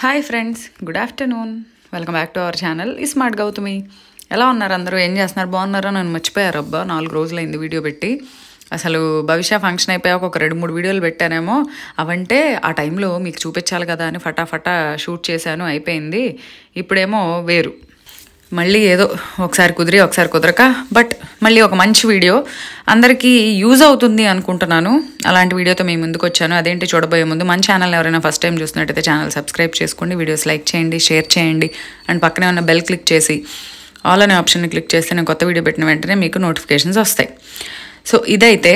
Hi friends good afternoon welcome back to our channel ఈ smart Gautami ఎలా ఉన్నారు అందరూ ఏం చేస్తున్నారు బాగున్నారా నన్ను మర్చిపోయారు అబ్బా నాలుగు రోజులైంది వీడియో పెట్టి అసలు భవిష్య ఫంక్షన్ అయిపోయాక ఒక రెండు మూడు వీడియోలు పెట్టానేమో అవంటే ఆ టైంలో మీకు చూపించాలి కదా అని ఫటాఫటా షూట్ చేశాను అయిపోయింది ఇప్పుడేమో వేరు మళ్ళీ ఏదో ఒకసారి కుదిరి ఒకసారి కుదరక బట్ మళ్ళీ ఒక మంచి వీడియో అందరికీ యూజ్ అవుతుంది అనుకుంటున్నాను అలాంటి వీడియోతో మేము ముందుకు వచ్చాను అదేంటి చూడబోయే ముందు మన ఛానల్ ఎవరైనా ఫస్ట్ టైం చూస్తున్నట్టయితే ఛానల్ సబ్స్క్రైబ్ చేసుకోండి వీడియోస్ లైక్ చేయండి షేర్ చేయండి అండ్ పక్కనే ఉన్న బెల్ క్లిక్ చేసి ఆల్ అనే ఆప్షన్ని క్లిక్ చేస్తే నేను కొత్త వీడియో పెట్టిన వెంటనే మీకు నోటిఫికేషన్స్ వస్తాయి సో ఇదైతే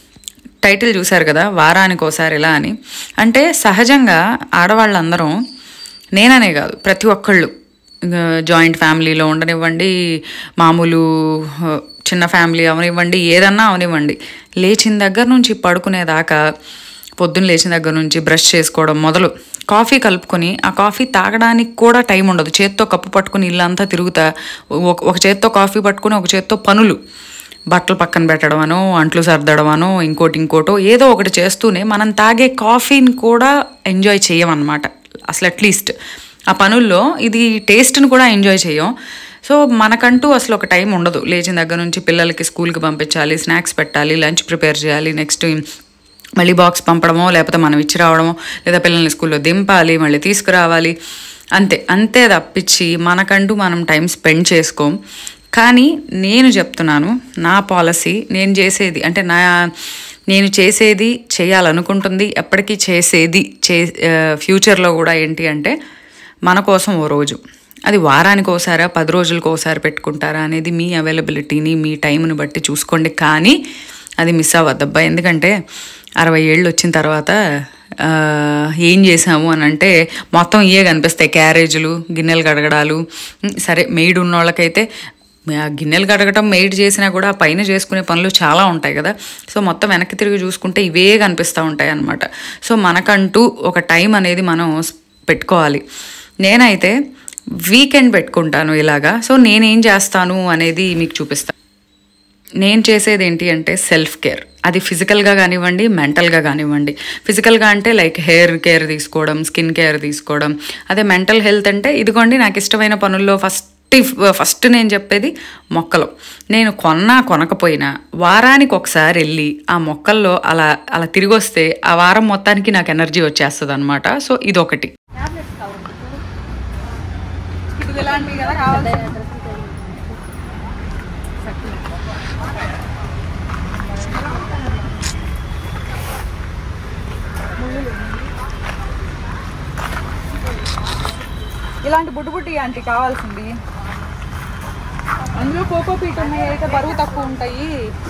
టైటిల్ చూశారు కదా వారానికి ఒకసారి ఇలా అని అంటే సహజంగా ఆడవాళ్ళందరం నేననే కాదు ప్రతి ఒక్కళ్ళు జాయింట్ ఫ్యామిలీలో ఉండనివ్వండి మామూలు ఆ, చిన్న ఫ్యామిలీ అవనివ్వండి ఏదన్నా అవనివ్వండి లేచిన దగ్గర నుంచి పడుకునేదాకా పొద్దున్న లేచిన దగ్గర నుంచి బ్రష్ చేసుకోవడం మొదలు కాఫీ కలుపుకొని ఆ కాఫీ తాగడానికి కూడా టైం ఉండదు చేత్తో కప్పు పట్టుకుని ఇల్లంతా తిరుగుతా ఒక ఒక చేత్తో కాఫీ పట్టుకుని ఒక చేత్తో పనులు బట్టలు పక్కన పెట్టడం అనో అంట్లు సర్దడం అనో ఇంకోటి ఇంకోటో ఏదో ఒకటి చేస్తూనే మనం తాగే కాఫీని కూడా ఎంజాయ్ చేయమన్నమాట అసలు అట్లీస్ట్ ఆ పనుల్లో ఇది టేస్ట్ని కూడా ఎంజాయ్ చేయం సో మనకంటూ అసలు ఒక టైం ఉండదు లేచిన దగ్గర నుంచి పిల్లలకి స్కూల్కి పంపించాలి స్నాక్స్ పెట్టాలి లంచ్ ప్రిపేర్ చేయాలి నెక్స్ట్ మళ్ళీ బాక్స్ పంపడమో లేకపోతే మనం ఇచ్చి రావడమో లేదా పిల్లల్ని స్కూల్లో దింపాలి మళ్ళీ తీసుకురావాలి అంతే అంతే తప్పించి మనకంటూ మనం టైం స్పెండ్ చేసుకోం కానీ నేను చెప్తున్నాను నా పాలసీ నేను చేసేది అంటే నా నేను చేసేది చేయాలనుకుంటుంది ఎప్పటికీ చేసేది చే ఫ్యూచర్లో కూడా ఏంటి అంటే మన కోసం ఓ రోజు అది వారానికి ఒకసారా పది రోజులకు ఒకసారి పెట్టుకుంటారా అనేది మీ అవైలబిలిటీని మీ టైంని బట్టి చూసుకోండి కానీ అది మిస్ అవ్వద్దబ్బా ఎందుకంటే అరవై ఏళ్ళు వచ్చిన తర్వాత ఆ, ఏం చేసాము అని అంటే మొత్తం ఇవే కనిపిస్తాయి క్యారేజీలు గిన్నెలు కడగడాలు ఉమ్, సరే మెయిడ్ ఉన్న వాళ్ళకైతే ఆ గిన్నెలు కడగటం మెయిడ్ చేసినా కూడా ఆ పైన చేసుకునే పనులు చాలా ఉంటాయి కదా సో మొత్తం వెనక్కి తిరిగి చూసుకుంటే ఇవే కనిపిస్తూ ఉంటాయి అన్నమాట సో మనకంటూ ఒక టైం అనేది మనం స్- పెట్టుకోవాలి నేనైతే వీకెండ్ పెట్టుకుంటాను ఇలాగా సో నేనేం చేస్తాను అనేది మీకు చూపిస్తాను నేను చేసేది ఏంటి అంటే సెల్ఫ్ కేర్ అది ఫిజికల్గా కానివ్వండి మెంటల్గా కానివ్వండి ఫిజికల్గా అంటే లైక్ హెయిర్ కేర్ తీసుకోవడం స్కిన్ కేర్ తీసుకోవడం అదే మెంటల్ హెల్త్ అంటే ఇదిగోండి నాకు ఇష్టమైన పనుల్లో ఫస్ట్ ఫస్ట్ నేను చెప్పేది మొక్కలు నేను కొన్నా కొనకపోయినా వారానికి ఒకసారి వెళ్ళి ఆ మొక్కల్లో అలా అలా తిరిగి వస్తే ఆ వారం మొత్తానికి నాకు ఎనర్జీ వచ్చేస్తుంది అనమాట సో ఇదొకటి ఇలాంటి బుడ్డు బుడ్డి ఆంటీ కావాల్సింది అందులో కోకో పీట్ ఉన్నాయి అయితే బరువు తక్కువ ఉంటాయి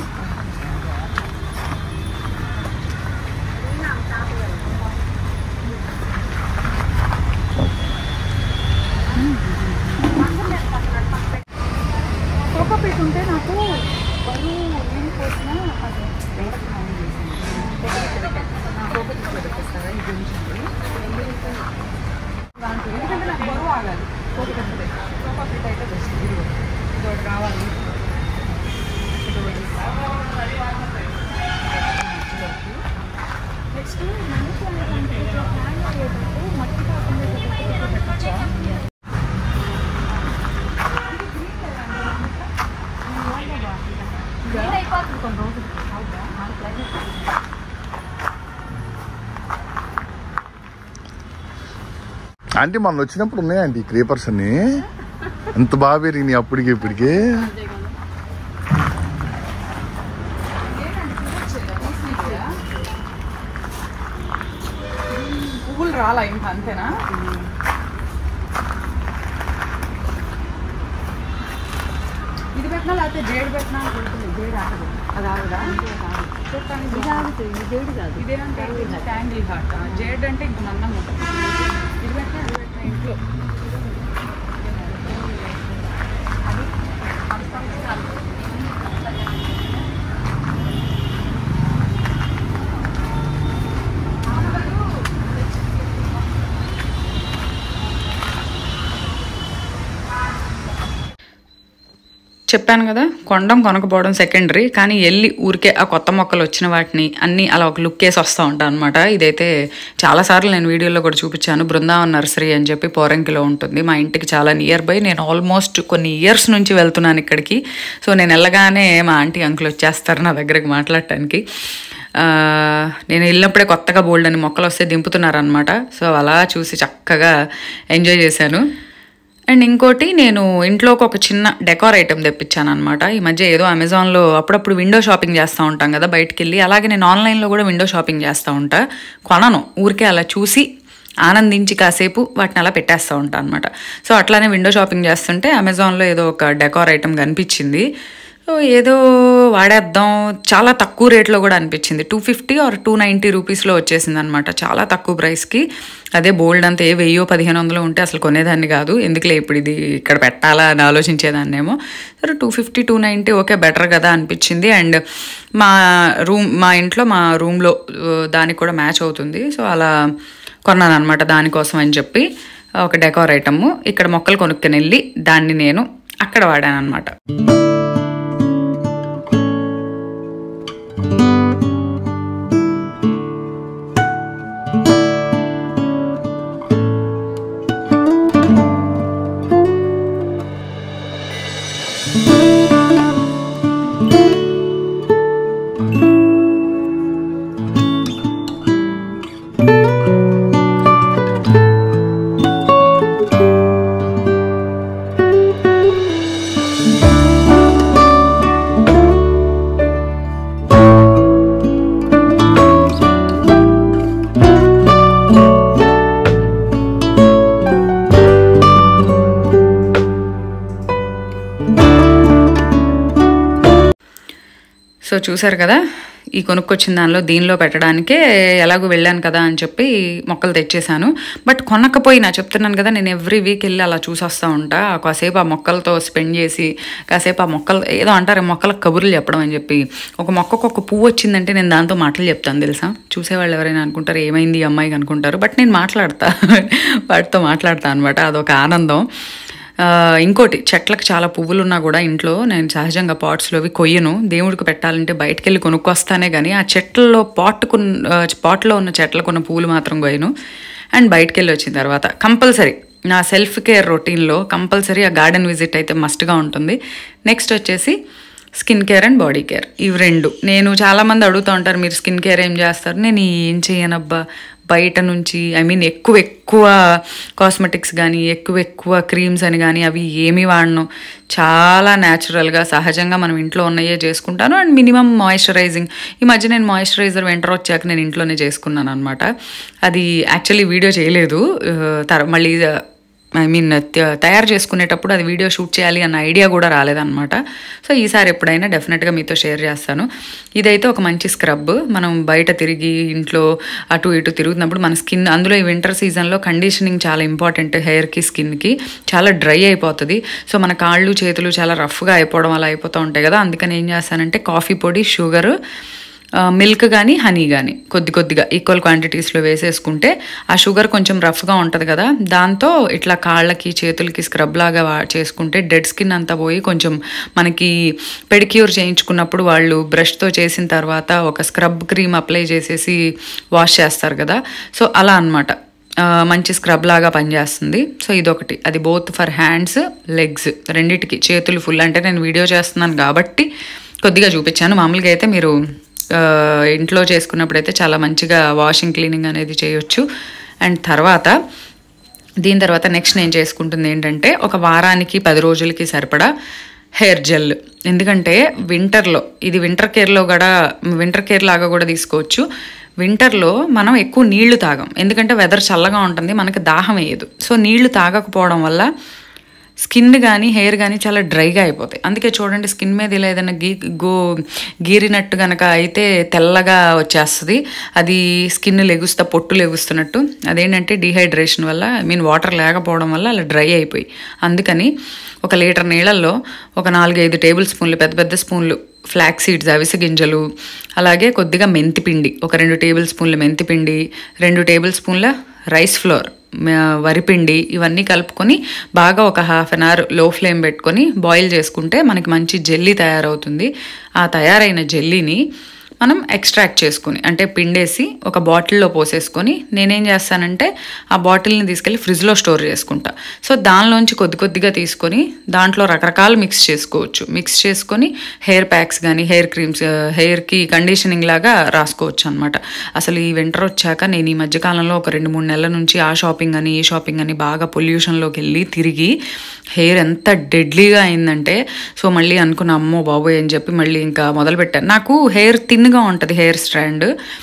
కోకో పీట్ ఉంటే నాకు బరువు నేను కోసిన అది వెంకట నాని చేసింది. కోకో పీట్లో పెట్టేస్తారా ఇది ఉంచండి దాంట్లో ఎందుకంటే నాకు బరువు ఆగాలి కోటి పెద్దది సోఫా ఫిట్ అయితే బెస్ట్ ఇది ఇది ఒకటి కావాలి నెక్స్ట్ మట్టి కాకుండా పెట్టచ్చా అయిపోతుంది కొన్ని రోజులు అవుతా నాలుగు క్లైమేట్ ఆంటీ మొన్న వచ్చినప్పుడు ఉన్నాయండి క్రీపర్స్ అన్ని ఎంత బాగా పెరిగినాయి అప్పటికి ఇప్పటికి పువ్వులు రాలా ఇంకా అంతేనా ఇది పెట్టినా లేకపోతే జేడు పెట్టినా జేడు ఆగదు అది ఆగదా ఇదేంటే ట్యాంగిల్ హార్ట్ జేడ్ అంటే ఇంక మందంగా ఉంటుంది ఇది పెట్టినా అది పెట్టినా ఇంట్లో చెప్పాను కదా కొనడం కొనకపోవడం సెకండరీ కానీ వెళ్ళి ఊరికే ఆ కొత్త మొక్కలు వచ్చిన వాటిని అన్నీ అలా ఒక లుక్ వేసి వస్తూ ఉంటాను అనమాట ఇదైతే చాలాసార్లు నేను వీడియోలో కూడా చూపించాను బృందావన్ నర్సరీ అని చెప్పి పోరంకిలో ఉంటుంది మా ఇంటికి చాలా నియర్ బై నేను ఆల్మోస్ట్ కొన్ని ఇయర్స్ నుంచి వెళ్తున్నాను ఇక్కడికి సో నేను వెళ్ళగానే మా ఆంటీ అంకుల్ వచ్చేస్తారు నా దగ్గరికి మాట్లాడటానికి ఆ, నేను వెళ్ళినప్పుడే కొత్తగా బోల్డ్ అని మొక్కలు వస్తే దింపుతున్నారనమాట సో అలా చూసి చక్కగా ఎంజాయ్ చేశాను అండ్ ఇంకోటి నేను ఇంట్లోకి ఒక చిన్న డెకార్ ఐటెం తెప్పించాను అనమాట ఈ మధ్య ఏదో అమెజాన్లో అప్పుడప్పుడు విండో షాపింగ్ చేస్తూ ఉంటాం కదా బయటికి వెళ్ళి అలాగే నేను ఆన్లైన్లో కూడా విండో షాపింగ్ చేస్తూ ఉంటా కొనను ఊరికే అలా చూసి ఆనందించి కాసేపు వాటిని అలా పెట్టేస్తూ ఉంటాను అనమాట సో అట్లానే విండో షాపింగ్ చేస్తుంటే అమెజాన్లో ఏదో ఒక డెకార్ ఐటెం కనిపించింది సో ఏదో వాడేద్దాం చాలా తక్కువ రేట్లో కూడా అనిపించింది two fifty or two ninety రూపీస్లో వచ్చేసింది అనమాట చాలా తక్కువ ప్రైస్కి అదే బోల్డ్ అంతా ఏ వెయ్యో పదిహేను వందలు ఉంటే అసలు కొనేదాన్ని కాదు ఎందుకులే ఇప్పుడు ఇది ఇక్కడ పెట్టాలా అని ఆలోచించేదాన్నేమో సరే two fifty two ninety okay better కదా అనిపించింది అండ్ మా రూమ్ మా ఇంట్లో మా రూమ్లో దానికి కూడా మ్యాచ్ అవుతుంది సో అలా కొన్నాను అనమాట దానికోసం అని చెప్పి ఒక డెకార్ ఐటమ్ ఇక్కడ మొక్కలు కొనుక్కొని వెళ్ళి దాన్ని నేను అక్కడ వాడాను అనమాట సో చూసారు కదా ఈ కొనుక్కొచ్చిన దానిలో దీనిలో పెట్టడానికే ఎలాగో వెళ్ళాను కదా అని చెప్పి మొక్కలు తెచ్చేసాను బట్ కొనకపోయినా చెప్తున్నాను కదా నేను ఎవ్రీ వీక్ వెళ్ళి అలా చూసొస్తూ ఉంటా కాసేపు ఆ మొక్కలతో స్పెండ్ చేసి కాసేపు ఆ మొక్కలు ఏదో అంటారు మొక్కలకు కబుర్లు చెప్పడం అని చెప్పి ఒక మొక్కకు ఒక పువ్వు వచ్చిందంటే నేను దాంతో మాటలు చెప్తాను తెలుసా చూసేవాళ్ళు ఎవరైనా అనుకుంటారు ఏమైంది ఈ అమ్మాయికి అనుకుంటారు బట్ నేను మాట్లాడతా వాటితో మాట్లాడతా అనమాట అదొక ఆనందం ఆ, ఇంకోటి చెట్లకు చాలా పువ్వులు ఉన్నా కూడా ఇంట్లో నేను సహజంగా పాట్స్లో అవి కొయ్యను దేవుడికి పెట్టాలంటే బయటకు వెళ్ళి కొనుక్కొస్తానే కానీ ఆ చెట్లలో పాట్కు పాట్లో ఉన్న చెట్లకు ఉన్న పువ్వులు మాత్రం కొయ్యను అండ్ బయటకు వెళ్ళి వచ్చిన తర్వాత కంపల్సరీ నా సెల్ఫ్ కేర్ రొటీన్లో కంపల్సరీ ఆ గార్డెన్ విజిట్ అయితే మస్ట్గా ఉంటుంది నెక్స్ట్ వచ్చేసి skin care and body care ఇవి రెండు నేను చాలామంది అడుగుతూ ఉంటారు మీరు స్కిన్ కేర్ ఏం చేస్తారు నేను ఏం చేయనబ్బా బయట నుంచి ఐ మీన్ ఎక్కువ ఎక్కువ కాస్మెటిక్స్ కానీ ఎక్కువ ఎక్కువ క్రీమ్స్ అని కానీ అవి ఏమీ వాడను చాలా న్యాచురల్గా సహజంగా మనం ఇంట్లో ఉన్నయే చేసుకుంటాను అండ్ మినిమం మాయిశ్చరైజింగ్ ఈ మధ్య నేను మాయిశ్చరైజర్ వెంటర్ వచ్చాక నేను ఇంట్లోనే చేసుకున్నాను అనమాట అది యాక్చువల్లీ వీడియో చేయలేదు ఆ, తర మళ్ళీ ఐ మీన్ తయారు చేసుకునేటప్పుడు అది వీడియో షూట్ చేయాలి అన్న ఐడియా కూడా రాలేదన్నమాట సో ఈసారి ఎప్పుడైనా డెఫినెట్గా మీతో షేర్ చేస్తాను ఇదైతే ఒక మంచి స్క్రబ్ మనం బయట తిరిగి ఇంట్లో అటు ఇటు తిరుగుతున్నప్పుడు మన స్కిన్ అందులో ఈ వింటర్ సీజన్లో కండిషనింగ్ చాలా ఇంపార్టెంట్ హెయిర్కి స్కిన్కి చాలా డ్రై అయిపోతుంది సో మన కాళ్ళు చేతులు చాలా రఫ్గా అయిపోవడం అలా అయిపోతూ ఉంటాయి కదా అందుకని ఏం చేస్తానంటే కాఫీ పొడి షుగర్ మిల్క్ కానీ హనీ కానీ కొద్ది కొద్దిగా ఈక్వల్ క్వాంటిటీస్లో వేసేసుకుంటే ఆ షుగర్ కొంచెం రఫ్గా ఉంటుంది కదా దాంతో ఇట్లా కాళ్ళకి చేతులకి స్క్రబ్ లాగా వా చేసుకుంటే డెడ్ స్కిన్ అంతా పోయి కొంచెం మనకి పెడిక్యూర్ చేయించుకున్నప్పుడు వాళ్ళు బ్రష్తో చేసిన తర్వాత ఒక స్క్రబ్ క్రీమ్ అప్లై చేసేసి వాష్ చేస్తారు కదా సో అలా అనమాట మంచి స్క్రబ్ లాగా పనిచేస్తుంది సో ఇదొకటి అది బోత్ ఫర్ హ్యాండ్స్ లెగ్స్ రెండిటికి చేతులు ఫుల్ అంటే నేను వీడియో చేస్తున్నాను కాబట్టి కొద్దిగా చూపించాను మామూలుగా అయితే మీరు ఆ, ఇంట్లో చేసుకున్నప్పుడైతే చాలా మంచిగా వాషింగ్ క్లీనింగ్ అనేది చేయొచ్చు అండ్ తర్వాత దీని తర్వాత నెక్స్ట్ నేను చేసుకుంటుంది ఏంటంటే ఒక వారానికి పది రోజులకి సరిపడా హెయిర్ జెల్ ఎందుకంటే వింటర్లో ఇది వింటర్ కేర్లో కూడా వింటర్ కేర్ లాగా కూడా తీసుకోవచ్చు వింటర్లో మనం ఎక్కువ నీళ్లు తాగం ఎందుకంటే వెదర్ చల్లగా ఉంటుంది మనకి దాహం వేయదు సో నీళ్లు తాగకపోవడం వల్ల స్కిన్ కానీ హెయిర్ కానీ చాలా డ్రైగా అయిపోతాయి అందుకే చూడండి స్కిన్ మీద ఇలా ఏదైనా గీ గో గీరినట్టు కనుక అయితే తెల్లగా వచ్చేస్తుంది అది స్కిన్ లెగుస్తా పొట్టు లెగుస్తున్నట్టు అదేంటంటే డీహైడ్రేషన్ వల్ల ఐ మీన్ వాటర్ లేకపోవడం వల్ల అలా డ్రై అయిపోయి అందుకని ఒక లీటర్ నీళ్ళల్లో ఒక నాలుగైదు టేబుల్ స్పూన్లు పెద్ద పెద్ద స్పూన్లు ఫ్లాక్ సీడ్స్ అవిసె గింజలు అలాగే కొద్దిగా మెంతిపిండి ఒక రెండు టేబుల్ స్పూన్ల మెంతిపిండి రెండు టేబుల్ స్పూన్ల రైస్ ఫ్లోర్ మ- వరిపిండి ఇవన్నీ కలుపుకొని బాగా ఒక half an hour low flame పెట్టుకొని బాయిల్ చేసుకుంటే మనకి మంచి జెల్లీ తయారవుతుంది ఆ తయారైన జెల్లీని మనం ఎక్స్ట్రాక్ట్ చేసుకుని అంటే పిండేసి ఒక బాటిల్లో పోసేసుకొని నేనేం చేస్తానంటే ఆ బాటిల్ని తీసుకెళ్ళి ఫ్రిడ్జ్లో స్టోర్ చేసుకుంటా సో దానిలోంచి కొద్ది కొద్దిగా తీసుకొని దాంట్లో రకరకాలు మిక్స్ చేసుకోవచ్చు మిక్స్ చేసుకొని హెయిర్ ప్యాక్స్ కానీ హెయిర్ క్రీమ్స్ హెయిర్కి కండిషనింగ్ లాగా రాసుకోవచ్చు అనమాట అసలు ఈ వింటర్ వచ్చాక నేను ఈ మధ్యకాలంలో ఒక రెండు మూడు నెలల నుంచి ఆ షాపింగ్ అని ఈ షాపింగ్ అని బాగా పొల్యూషన్లోకి వెళ్ళి తిరిగి హెయిర్ ఎంత డెడ్లీగా అయిందంటే సో మళ్ళీ అనుకున్న అమ్మో బాబోయ్ అని చెప్పి మళ్ళీ ఇంకా మొదలుపెట్టాను నాకు హెయిర్ థిన్గా ఉంటుంది హెయిర్ స్ట్రాండ్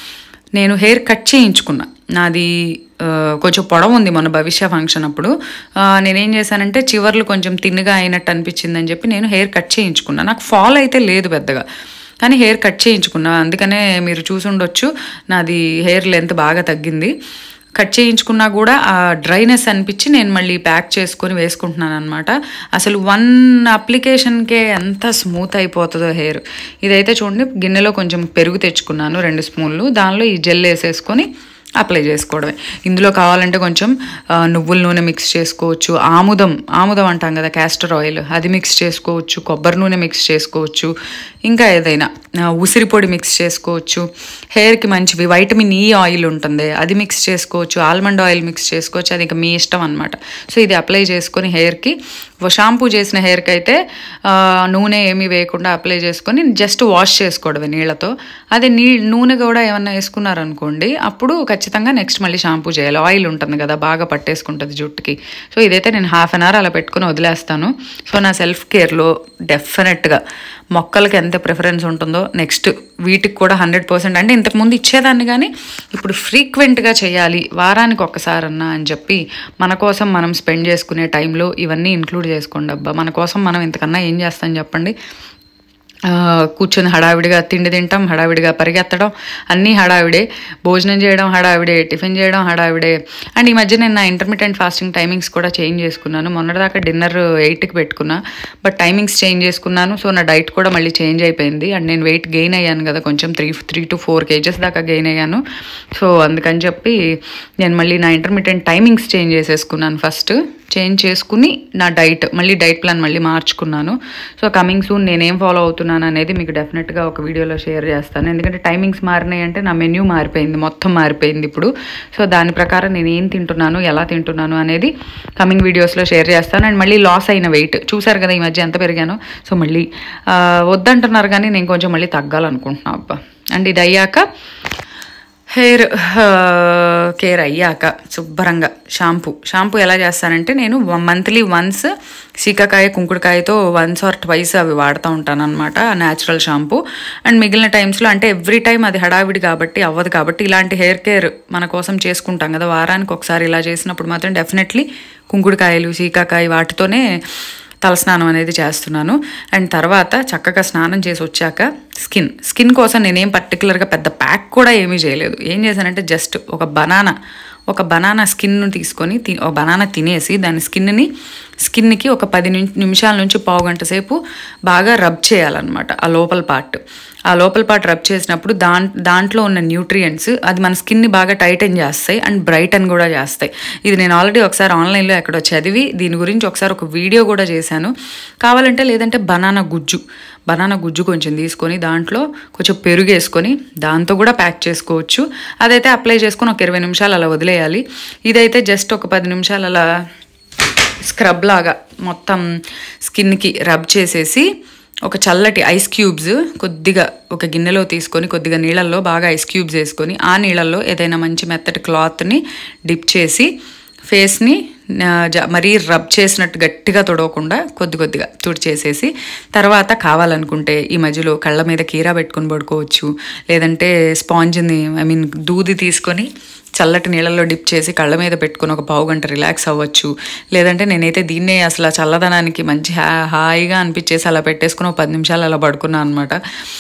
నేను హెయిర్ కట్ చేయించుకున్నా నాది ఆ, కొంచెం పొడవు ఉంది మొన్న భవిష్య ఫంక్షన్ అప్పుడు ఆ, నేనేం చేశానంటే చివర్లు కొంచెం తిన్నగా అయినట్టు అనిపించిందని చెప్పి నేను హెయిర్ కట్ చేయించుకున్నా నాకు ఫాల్ అయితే లేదు పెద్దగా కానీ హెయిర్ కట్ చేయించుకున్నా అందుకనే మీరు చూసి ఉండొచ్చు నాది హెయిర్ లెంత్ బాగా తగ్గింది కట్ చేయించుకున్నా కూడా ఆ డ్రైనెస్ అనిపించి నేను మళ్ళీ ప్యాక్ చేసుకొని వేసుకుంటున్నాను అనమాట అసలు వన్ అప్లికేషన్కే ఎంత స్మూత్ అయిపోతుందో హెయిర్ ఇదైతే చూడండి గిన్నెలో కొంచెం పెరుగు తెచ్చుకున్నాను రెండు స్పూన్లు దానిలో ఈ జెల్ వేసేసుకొని అప్లై చేసుకోవడమే ఇందులో కావాలంటే కొంచెం ఆ, నువ్వుల నూనె మిక్స్ చేసుకోవచ్చు ఆముదం ఆముదం అంటాం కదా క్యాస్టర్ ఆయిల్ అది మిక్స్ చేసుకోవచ్చు కొబ్బరి నూనె మిక్స్ చేసుకోవచ్చు ఇంకా ఏదైనా ఆ, ఉసిరి పొడి మిక్స్ చేసుకోవచ్చు హెయిర్కి మంచివి వైటమిన్ ఈ ఆయిల్ ఉంటుంది అది మిక్స్ చేసుకోవచ్చు ఆల్మండ్ ఆయిల్ మిక్స్ చేసుకోవచ్చు అది ఇంకా మీ ఇష్టం అనమాట సో ఇది అప్లై చేసుకొని హెయిర్కి షాంపూ చేసిన హెయిర్కి అయితే ఆ, నూనె ఏమీ వేయకుండా అప్లై చేసుకొని జస్ట్ వాష్ చేసుకోవడమే నీళ్ళతో అదే నీ నూనె కూడా ఏమన్నా వేసుకున్నారనుకోండి అప్పుడు ఖచ్చితంగా నెక్స్ట్ మళ్ళీ షాంపూ చేయాలి ఆయిల్ ఉంటుంది కదా బాగా పట్టేసుకుంటుంది జుట్టుకి సో ఇదైతే నేను హాఫ్ అన్ అవర్ అలా పెట్టుకుని వదిలేస్తాను సో నా సెల్ఫ్ కేర్లో డెఫినెట్గా మొక్కలకి ఎంత ప్రిఫరెన్స్ ఉంటుందో నెక్స్ట్ వీటికి కూడా హండ్రెడ్ పర్సెంట్ అంటే ఇంతకుముందు ఇచ్చేదాన్ని కానీ ఇప్పుడు ఫ్రీక్వెంట్గా చేయాలి వారానికి ఒక్కసారన్నా అని చెప్పి మన కోసం మనం స్పెండ్ చేసుకునే టైంలో ఇవన్నీ ఇంక్లూడ్ చేసుకోండి అబ్బా మన కోసం మనం ఇంతకన్నా ఏం చేస్తాం చెప్పండి ఆ, కూర్చొని హడావిడిగా తిండి తింటాం హడావిడిగా పరిగెత్తడం అన్నీ హడావిడే భోజనం చేయడం హడావిడే టిఫిన్ చేయడం హడావిడే అండ్ ఈ మధ్య నేను నా ఇంటర్మీడియట్ ఫాస్టింగ్ టైమింగ్స్ కూడా చేంజ్ చేసుకున్నాను మొన్నటిదాకా డిన్నర్ ఎయిట్కి పెట్టుకున్నా బట్ టైమింగ్స్ చేంజ్ చేసుకున్నాను సో నా డైట్ కూడా మళ్ళీ చేంజ్ అయిపోయింది అండ్ నేను వెయిట్ గెయిన్ అయ్యాను కదా కొంచెం three three to four kgs దాకా గెయిన్ అయ్యాను సో అందుకని చెప్పి నేను మళ్ళీ నా ఇంటర్మీడియట్ టైమింగ్స్ చేంజ్ చేసేసుకున్నాను ఫస్ట్ చేంజ్ చేసుకుని నా డైట్ మళ్ళీ డైట్ ప్లాన్ మళ్ళీ మార్చుకున్నాను సో కమింగ్ సూన్ నేనేం ఫాలో అవుతున్నాను అనేది మీకు డెఫినెట్గా ఒక వీడియోలో షేర్ చేస్తాను ఎందుకంటే టైమింగ్స్ మారినాయి అంటే నా మెన్యూ మారిపోయింది మొత్తం మారిపోయింది ఇప్పుడు సో దాని ప్రకారం నేను ఏం తింటున్నాను ఎలా తింటున్నాను అనేది కమింగ్ వీడియోస్లో షేర్ చేస్తాను అండ్ మళ్ళీ లాస్ అయిన వెయిట్ చూసారు కదా ఈ మధ్య ఎంత పెరిగానో సో మళ్ళీ ఆ, వద్దంటున్నారు కానీ నేను కొంచెం మళ్ళీ తగ్గాలనుకుంటున్నాను అబ్బా అండ్ ఇది అయ్యాక హెయిర్ కేర్ అయ్యాక శుభ్రంగా షాంపూ షాంపూ ఎలా చేస్తానంటే నేను మంత్లీ వన్స్ సీకాకాయ కుంకుడుకాయతో వన్స్ ఆర్ ట్వైస్ అవి వాడుతూ ఉంటాను అనమాట న్యాచురల్ షాంపూ అండ్ మిగిలిన టైమ్స్లో అంటే ఎవ్రీ టైం అది హడావిడి కాబట్టి అవ్వదు కాబట్టి ఇలాంటి హెయిర్ కేర్ మన కోసం చేసుకుంటాం కదా వారానికి ఒకసారి ఇలా చేసినప్పుడు మాత్రం డెఫినెట్లీ కుంకుడుకాయలు సీకాకాయ వాటితోనే తలస్నానం అనేది చేస్తున్నాను అండ్ తర్వాత చక్కగా స్నానం చేసి వచ్చాక స్కిన్ స్కిన్ కోసం నేనేం పర్టికులర్గా పెద్ద ప్యాక్ కూడా ఏమీ చేయలేదు ఏం చేశానంటే జస్ట్ ఒక బనానా ఒక బనానా స్కిన్ తీసుకొని తి- ఒక బనానా తినేసి దాని స్కిన్ని స్కిన్కి ఒక పది నిమి- నిమిషాల నుంచి పావు గంట సేపు బాగా రబ్ చేయాలన్నమాట ఆ లోపల పార్ట్ ఆ లోపల పార్ట్ రబ్ చేసినప్పుడు దాం దాంట్లో ఉన్న న్యూట్రియంట్స్ అది మన స్కిన్ని బాగా టైటన్ చేస్తాయి అండ్ బ్రైటన్ కూడా చేస్తాయి ఇది నేను ఆల్రెడీ ఒకసారి ఆన్లైన్లో ఎక్కడో చదివి దీని గురించి ఒకసారి ఒక వీడియో కూడా చేశాను కావాలంటే లేదంటే బనానా గుజ్జు బనానా గుజ్జు కొంచెం తీసుకొని దాంట్లో కొంచెం పెరుగు వేసుకొని దాంతో కూడా ప్యాక్ చేసుకోవచ్చు అదైతే అప్లై చేసుకొని ఒక ఇరవై నిమిషాలు అలా వదిలేయాలి ఇదైతే జస్ట్ ఒక పది నిమిషాలు అలా స్క్రబ్ లాగా మొత్తం స్కిన్కి రబ్ చేసేసి ఒక చల్లటి ఐస్ క్యూబ్స్ కొద్దిగా ఒక గిన్నెలో తీసుకొని కొద్దిగా నీళ్ళల్లో బాగా ఐస్ క్యూబ్స్ వేసుకొని ఆ నీళ్ళల్లో ఏదైనా మంచి మెత్తటి క్లాత్ని డిప్ చేసి ఫేస్ని ఆ, జ- మరీ రబ్ చేసినట్టు గట్టిగా తొడవకుండా కొద్ది కొద్దిగా తుడిచేసేసి తర్వాత కావాలనుకుంటే ఈ మధ్యలో కళ్ళ మీద కీరా పెట్టుకొని పడుకోవచ్చు లేదంటే స్పాంజ్ని ఐ మీన్ దూది తీసుకొని చల్లటి నీళ్ళల్లో డిప్ చేసి కళ్ళ మీద పెట్టుకొని ఒక పావు గంట రిలాక్స్ అవ్వచ్చు లేదంటే నేనైతే దీన్నే అసలు ఆ చల్లదనానికి మంచి హా హాయిగా అనిపించేసి అలా పెట్టేసుకుని ఒక పది నిమిషాలు అలా పడుకున్నాను అనమాట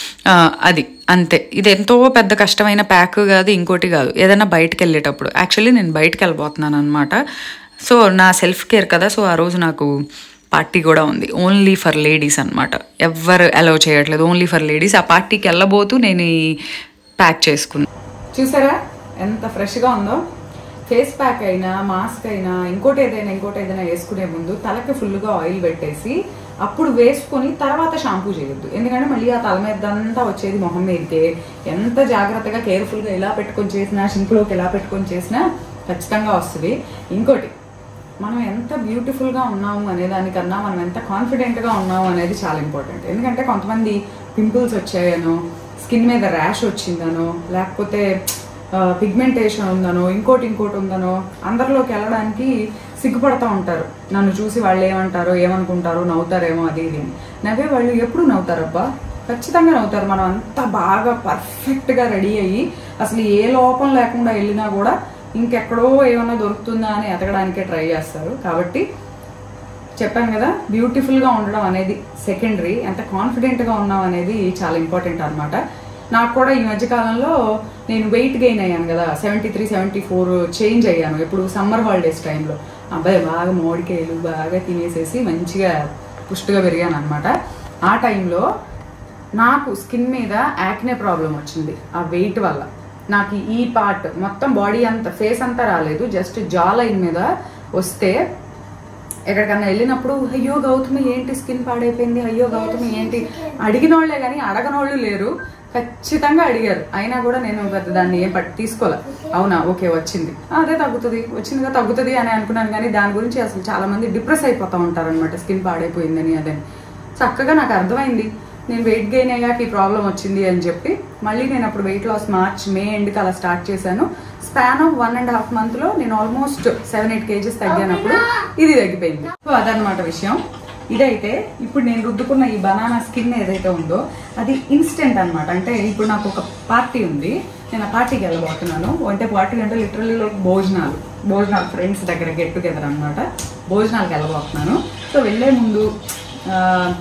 అది అంతే ఇది ఎంతో పెద్ద కష్టమైన ప్యాక్ కాదు ఇంకోటి కాదు ఏదైనా బయటకు వెళ్ళేటప్పుడు యాక్చువల్లీ నేను బయటకు వెళ్ళిపోతున్నాను అనమాట సో నా సెల్ఫ్ కేర్ కదా సో ఆ రోజు నాకు పార్టీ కూడా ఉంది ఓన్లీ ఫర్ లేడీస్ అనమాట ఎవ్వరు అలౌ చేయట్లేదు ఓన్లీ ఫర్ లేడీస్ ఆ పార్టీకి వెళ్ళబోతూ నేను ఈ ప్యాక్ చేసుకున్నాను చూసారా ఎంత ఫ్రెష్గా ఉందో ఫేస్ ప్యాక్ అయినా మాస్క్ అయినా ఇంకోటి ఏదైనా ఇంకోటి ఏదైనా వేసుకునే ముందు తలకి ఫుల్గా ఆయిల్ పెట్టేసి అప్పుడు వేసుకొని తర్వాత షాంపూ చేయొద్దు ఎందుకంటే మళ్ళీ ఆ తల మీద అంతా వచ్చేది మొహం మీదకే ఎంత జాగ్రత్తగా కేర్ఫుల్గా ఎలా పెట్టుకొని చేసినా సింక్లోకి ఎలా పెట్టుకొని చేసినా ఖచ్చితంగా వస్తుంది ఇంకోటి మనం ఎంత బ్యూటిఫుల్గా ఉన్నాము అనే దానికన్నా మనం ఎంత కాన్ఫిడెంట్గా ఉన్నాము అనేది చాలా ఇంపార్టెంట్ ఎందుకంటే కొంతమంది పింపుల్స్ వచ్చాయనో స్కిన్ మీద ర్యాష్ వచ్చిందనో లేకపోతే పిగ్మెంటేషన్ ఉందనో ఇంకోటి ఇంకోటి ఉందనో అందరిలోకి వెళ్ళడానికి సిగ్గుపడతా ఉంటారు నన్ను చూసి వాళ్ళు ఏమంటారో ఏమనుకుంటారో నవ్వుతారేమో అది ఇది అని. నవ్వే వాళ్ళు ఎప్పుడు నవ్వుతారబ్బా ఖచ్చితంగా నవ్వుతారు మనం అంత బాగా పర్ఫెక్ట్గా రెడీ అయ్యి అసలు ఏ లోపం లేకుండా వెళ్ళినా కూడా ఇంకెక్కడో ఏమన్నా దొరుకుతుందా అని ఎతకడానికే ట్రై చేస్తారు కాబట్టి చెప్పాను కదా బ్యూటిఫుల్గా ఉండడం అనేది సెకండరీ ఎంత కాన్ఫిడెంట్గా ఉన్నాం అనేది చాలా ఇంపార్టెంట్ అనమాట నాకు కూడా ఈ మధ్య కాలంలో నేను వెయిట్ గెయిన్ అయ్యాను కదా seventy three seventy four change అయ్యాను ఇప్పుడు సమ్మర్ హాలిడేస్ టైంలో అబ్బాయి బాగా మోడికాయలు బాగా తినేసేసి మంచిగా పుష్టిగా పెరిగాను అనమాట ఆ టైంలో నాకు స్కిన్ మీద యాక్నే ప్రాబ్లం వచ్చింది ఆ వెయిట్ వల్ల నాకు ఈ పార్ట్ మొత్తం బాడీ అంతా ఫేస్ అంతా రాలేదు జస్ట్ జా లైన్ మీద వస్తే ఎక్కడికన్నా వెళ్ళినప్పుడు అయ్యో గౌతమి ఏంటి స్కిన్ పాడైపోయింది అయ్యో గౌతమి ఏంటి అడిగిన వాళ్ళే కానీ అడగనోళ్ళు లేరు ఖచ్చితంగా అడిగారు అయినా కూడా నేను పెద్ద దాన్ని ఏం పట్టి తీసుకోలే అవునా ఓకే వచ్చింది ఆ, అదే తగ్గుతుంది వచ్చిందిగా తగ్గుతుంది అని అనుకున్నాను కానీ దాని గురించి అసలు చాలా మంది డిప్రెస్ అయిపోతూ ఉంటారు అనమాట స్కిన్ పాడైపోయిందని అదని చక్కగా నాకు అర్థమైంది నేను వెయిట్ గెయిన్ అయ్యాక ఈ ప్రాబ్లం వచ్చింది అని చెప్పి మళ్ళీ నేను అప్పుడు వెయిట్ లాస్ మార్చ్ మే ఎండ్కి అలా స్టార్ట్ చేశాను span of one and half మంత్లో నేను ఆల్మోస్ట్ సెవెన్ ఎయిట్ కేజెస్ తగ్గానప్పుడు ఇది తగ్గిపోయింది సో అదనమాట విషయం ఇదైతే ఇప్పుడు నేను రుద్దుకున్న ఈ బనానా స్కిన్ ఏదైతే ఉందో అది ఇన్స్టెంట్ అన్నమాట అంటే ఇప్పుడు నాకు ఒక పార్టీ ఉంది నేను ఆ పార్టీకి వెళ్ళబోతున్నాను అంటే పార్టీ అంటే లిటరల్లీ భోజనాలు భోజనాలు ఫ్రెండ్స్ దగ్గర గెట్ టుగెదర్ అనమాట భోజనాలకు వెళ్ళబోతున్నాను సో వెళ్ళే ముందు ఆ,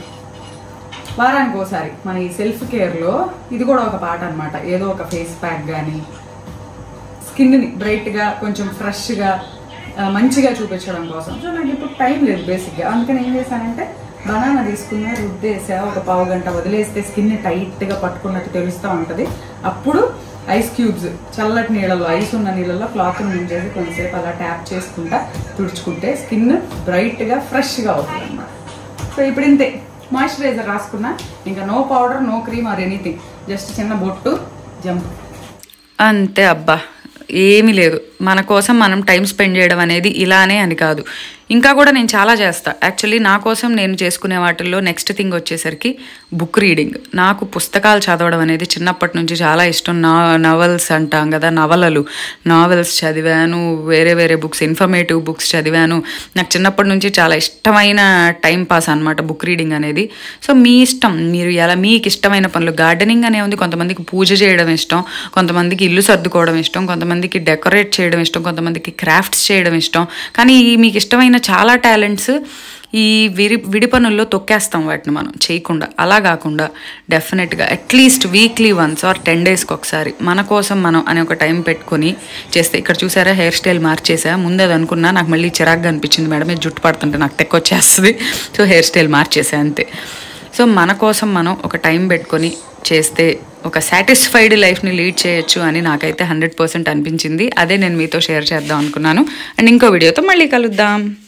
వారానికి ఒకసారి మన ఈ సెల్ఫ్ కేర్లో ఇది కూడా ఒక పాట అన్నమాట ఏదో ఒక ఫేస్ ప్యాక్ కానీ స్కిన్ని బ్రైట్గా కొంచెం ఫ్రెష్గా మంచిగా చూపించడం కోసం సో నాకు ఇప్పుడు టైం లేదు బేసిక్గా అందుకని ఏం చేశానంటే బనానా తీసుకున్నా రుద్దేసా ఒక పావు గంట వదిలేస్తే స్కిన్ టైట్గా పట్టుకున్నట్టు తెలుస్తూ ఉంటుంది అప్పుడు ఐస్ క్యూబ్స్ చల్లటి నీళ్ళలో ఐస్ ఉన్న నీళ్ళలో క్లాత్ ముంచేసి కొంచెంసేపు అలా ట్యాప్ చేసుకుంటా తుడుచుకుంటే స్కిన్ బ్రైట్గా ఫ్రెష్గా అవుతుంది అన్నమాట సో ఇప్పుడు ఇంతే మాయిశ్చరైజర్ రాసుకున్నా ఇంకా no powder no cream or anything just చిన్న బొట్టు జంప్ అంతే అబ్బా ఏమీ లేదు మన కోసం మనం టైం స్పెండ్ చేయడం అనేది ఇలానే అని కాదు ఇంకా కూడా నేను చాలా చేస్తా యాక్చువల్లీ నా కోసం నేను చేసుకునే వాటిల్లో నెక్స్ట్ థింగ్ వచ్చేసరికి బుక్ రీడింగ్ నాకు పుస్తకాలు చదవడం అనేది చిన్నప్పటి నుంచి చాలా ఇష్టం నా నవల్స్ అంటాం కదా నవలలు నావెల్స్ చదివాను వేరే వేరే బుక్స్ ఇన్ఫర్మేటివ్ బుక్స్ చదివాను నాకు చిన్నప్పటి నుంచి చాలా ఇష్టమైన టైం పాస్ అనమాట బుక్ రీడింగ్ అనేది సో మీ ఇష్టం మీరు ఎలా మీకు ఇష్టమైన పనులు గార్డెనింగ్ అనే ఉంది కొంతమందికి పూజ చేయడం ఇష్టం కొంతమందికి ఇల్లు సర్దుకోవడం ఇష్టం కొంతమందికి డెకరేట్ చేయడం ఇష్టం కొంతమందికి క్రాఫ్ట్స్ చేయడం ఇష్టం కానీ ఈ మీకు ఇష్టమైన చాలా టాలెంట్స్ ఈ విరి విడి పనుల్లో తొక్కేస్తాం వాటిని మనం చేయకుండా అలా కాకుండా డెఫినెట్గా at least weekly once or ten డేస్కి ఒకసారి మన కోసం మనం అనే ఒక టైం పెట్టుకొని చేస్తే ఇక్కడ చూసారా హెయిర్ స్టైల్ మార్చేసా ముందు అది అనుకున్నా నాకు మళ్ళీ చిరాగ్గా అనిపించింది మేడం ఇది జుట్టు పడుతుంటే నాకు తెక్కొచ్చేస్తుంది సో హెయిర్ స్టైల్ మార్చేసా అంతే సో మన కోసం మనం ఒక టైం పెట్టుకొని చేస్తే ఒక సాటిస్ఫైడ్ లైఫ్ని లీడ్ చేయొచ్చు అని నాకైతే హండ్రెడ్ పర్సెంట్ అనిపించింది అదే నేను మీతో షేర్ చేద్దాం అనుకున్నాను అండ్ ఇంకో వీడియోతో మళ్ళీ కలుద్దాం